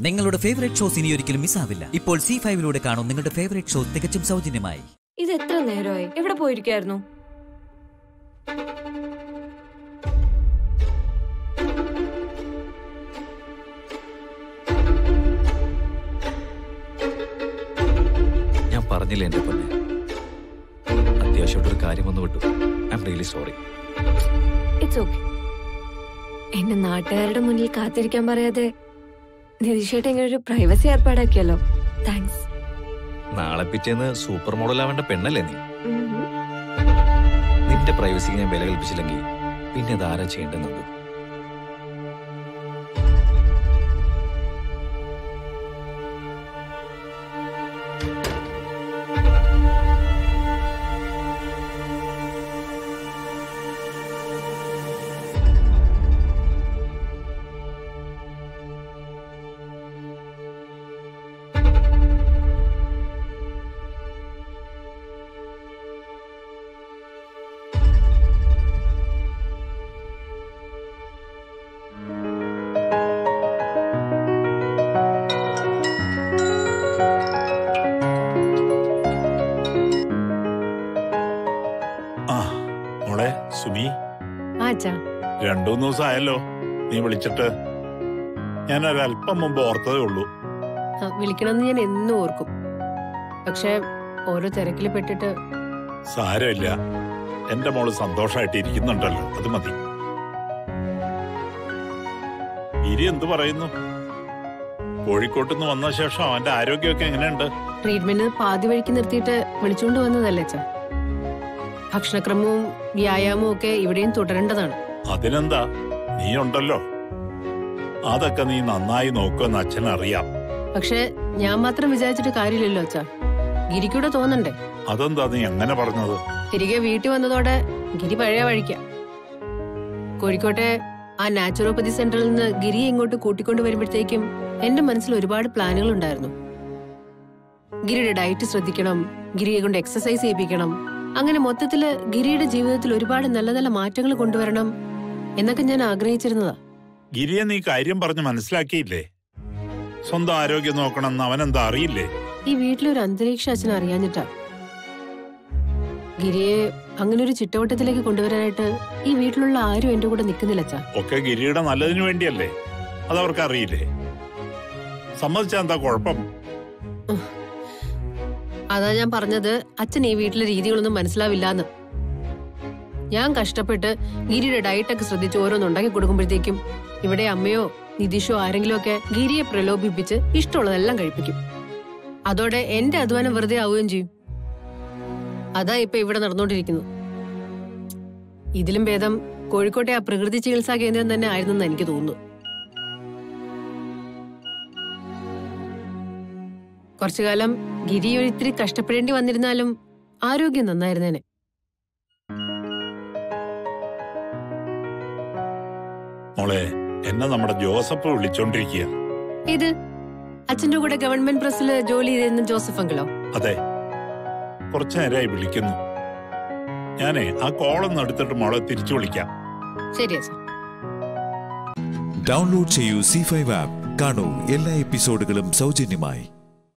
നിങ്ങളുടെ favourite shows ഇനി ഒരിക്കലും മിസ്സാവില്ല ഇപ്പോൾ സി ഫൈവിലൂടെ കാണും നിങ്ങളുടെ ഫേവറേറ്റ് ഷോ തികച്ചും സൗജന്യമായി ഇത് എത്ര നേരമായി എവിടെ പോയിരിക്കായിരുന്നു ഞാൻ പറഞ്ഞില്ല എന്റെ പൊന്നെ അത്യാവശ്യമായിട്ടൊരു കാര്യം വന്നു വിട്ടു I am really sorry it's okay എന്നെ നാട്ടുകാരുടെ മുന്നിൽ കാത്തിരിക്കാൻ പറയാതെ നിതീഷേട്ട് ഇങ്ങനെ ഒരു പ്രൈവസി ഏർപ്പാടാക്കിയല്ലോ താങ്ക്സ് നാളെ പിറ്റേന്ന് സൂപ്പർ മോഡൽ ആവേണ്ട പെണ്ണല്ലേ നീ നിന്റെ പ്രൈവസിക്ക് ഞാൻ വില കൽപ്പിച്ചില്ലെങ്കിൽ പിന്നെ അതാരാ ചെയ്യേണ്ടെന്നുണ്ട് ആ മോളെ സുമി ആച്ചാ രണ്ടു മൂന്ന് ദിവസമായല്ലോ നീ വിളിച്ചിട്ട് ഞാൻ ഒരല്പം മുമ്പ് ഓർത്തതേ ഉള്ളൂ വിളിക്കണമെന്ന് ഞാൻ എന്നും ഓർക്കും പക്ഷെ ഓരോ തിരക്കിൽ പെട്ടിട്ട് സാരമില്ല എന്റെ മോള് സന്തോഷമായിട്ട് ഇരിക്കുന്നുണ്ടല്ലോ അത് മതി ഇരി എന്തു പറയുന്നു കോഴിക്കോട്ട് നിന്ന് വന്ന ശേഷം അവന്റെ ആരോഗ്യമൊക്കെ എങ്ങനെയുണ്ട് ട്രീറ്റ്മെന്റ് പാതി വഴിക്ക് നിർത്തിയിട്ട് വിളിച്ചുകൊണ്ട് വന്നതല്ലേ അച്ഛാ ഭക്ഷണക്രമവും വ്യായാമവും ഒക്കെ ഇവിടെയും തുടരേണ്ടതാണ് അതിനെന്താ നീ ഉണ്ടല്ലോ അതൊക്കെ നീ നന്നായി നോക്കുമെന്ന് അച്ഛൻ അറിയാം പക്ഷെ ഞാൻ മാത്രം വിചാരിച്ചിട്ട് കാര്യമില്ലല്ലോ അച്ഛാ ഗിരിക്കൂടെ തോന്നണ്ടേ അതെന്താ നീ അങ്ങനെ പറഞ്ഞത് തിരികെ വീട്ടിൽ വന്നതോടെ ഗിരി പഴയ വഴിക്ക കോഴിക്കോട്ടെ ആ നാച്ചുറോപ്പതി സെന്ററിൽ നിന്ന് ഗിരിയെ ഇങ്ങോട്ട് കൂട്ടിക്കൊണ്ട് വരുമ്പോഴത്തേക്കും എന്റെ മനസ്സിൽ ഒരുപാട് പ്ലാനുകൾ ഉണ്ടായിരുന്നു ഗിരിയുടെ ഡയറ്റ് ശ്രദ്ധിക്കണം ഗിരിയെ കൊണ്ട് എക്സസൈസ് ചെയ്യിപ്പിക്കണം അങ്ങനെ മൊത്തത്തില് ഗിരിയുടെ ജീവിതത്തിൽ ഒരുപാട് നല്ല നല്ല മാറ്റങ്ങൾ കൊണ്ടുവരണം എന്നൊക്കെ ഞാൻ ആഗ്രഹിച്ചിരുന്നതാ ഗിരിയെ നീ കാര്യം പറഞ്ഞ് മനസ്സിലാക്കിയില്ലേ സ്വന്തം ആരോഗ്യം നോക്കണമെന്ന് അവനെന്താ അറിയില്ലേ ഈ വീട്ടിലൊരു അന്തരീക്ഷ അച്ഛൻ അറിയാഞ്ഞിട്ടാ ഗിരിയെ അങ്ങനെ ഒരു ചിട്ടവട്ടത്തിലേക്ക് കൊണ്ടുവരാനായിട്ട് ഈ വീട്ടിലുള്ള ആരും എന്റെ കൂടെ നിൽക്കുന്നില്ല അച്ഛാ ഒക്കെ ഗിരിയുടെ നല്ലതിനു വേണ്ടിയല്ലേ അതവർക്ക് അറിയില്ലേ സമ്മതിച്ചാ എന്താ കുഴപ്പം അതാ ഞാൻ പറഞ്ഞത് അച്ഛൻ ഈ വീട്ടിലെ രീതികളൊന്നും മനസ്സിലാവില്ലാന്ന് ഞാൻ കഷ്ടപ്പെട്ട് ഗിരിയുടെ ഡയറ്റൊക്കെ ശ്രദ്ധിച്ച് ഓരോന്നുണ്ടാക്കി കൊടുക്കുമ്പോഴത്തേക്കും ഇവിടെ അമ്മയോ നിതീഷോ ആരെങ്കിലും ഒക്കെ ഗിരിയെ പ്രലോഭിപ്പിച്ച് ഇഷ്ടമുള്ളതെല്ലാം കഴിപ്പിക്കും അതോടെ എന്റെ അധ്വാനം വെറുതെ ആവുകയും ചെയ്യും അതാ ഇപ്പൊ ഇവിടെ നടന്നുകൊണ്ടിരിക്കുന്നു ഇതിലും ഭേദം കോഴിക്കോട്ടെ ആ പ്രകൃതി ചികിത്സാ കേന്ദ്രം തന്നെ ആയിരുന്നെന്ന് എനിക്ക് തോന്നുന്നു കുറച്ചു കാലം ഗിരി ഒരു ഇത്തിരി കഷ്ടപ്പെടേണ്ടി വന്നിരുന്നാലും ആരോഗ്യം നന്നായിരുന്നേനെ മോളെ എന്നെ നമ്മുടെ ജോസഫ് വിളിച്ചോണ്ടിരിക്കുക ഇത് അച്ഛന്റെ കൂടെ ഗവൺമെന്റ് പ്രസ്സിൽ ജോലി ചെയ്തിരുന്ന ജോസഫ് അങ്കിളോ അതെ കുറച്ചു നേരമായി വിളിക്കുന്നു ഞാനേ ആ കോളൊന്ന് എടുത്തിട്ട് മോളെ തിരിച്ചു വിളിക്കാം ശരി അച്ഛൻ ഡൗൺലോഡ് ചെയ്യൂ സി ഫൈവ് ആപ്പ് കാണൂ എല്ലാ എപ്പിസോഡുകളും സൗജന്യമായി